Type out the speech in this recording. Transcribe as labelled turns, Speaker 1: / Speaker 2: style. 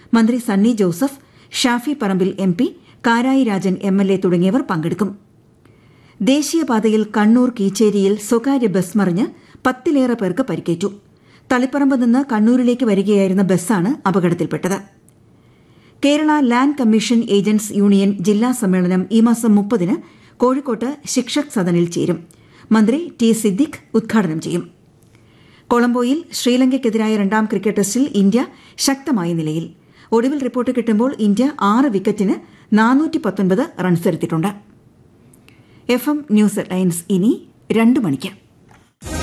Speaker 1: മന്ത്രി Sunny Joseph Shafi Parambil M P Karayi Rajan M L A തുടങ്ങിയവർ പങ്കെടുക്കും ദേശീയപാതയിൽ കണ്ണൂർ കീച്ചേരിയിൽ സ്വകാര്യ ബസ് മറിഞ്ഞ് പത്തിലേറെ പേർക്ക് പരിക്കേറ്റു തളിപ്പറമ്പ് നിന്ന് കണ്ണൂരിലേക്ക് വരികയായിരുന്ന ബസ്സാണ് അപകടത്തിൽപ്പെട്ടത് Kerala land commission agents union ജില്ലാ സമ്മേളനം ഈ മാസം മുപ്പതിന് കോഴിക്കോട്ട് ശിക്ഷക് സദനിൽ ചേരും മന്ത്രി ടി സിദ്ദിഖ് ഉദ്ഘാടനം ചെയ്യും കൊളംബോയിൽ ശ്രീലങ്കയ്ക്കെതിരായ രണ്ടാം ക്രിക്കറ്റ് ടെസ്റ്റിൽ ഇന്ത്യ ശക്തമായ നിലയിൽ ഒടുവിൽ റിപ്പോർട്ട് കിട്ടുമ്പോൾ ഇന്ത്യ ആറ് വിക്കറ്റിന് റൺസ് എടുത്തിട്ടുണ്ട് എഫ് എം ന്യൂസ് ലൈൻസ് ഇനി രണ്ട് മണിക്ക്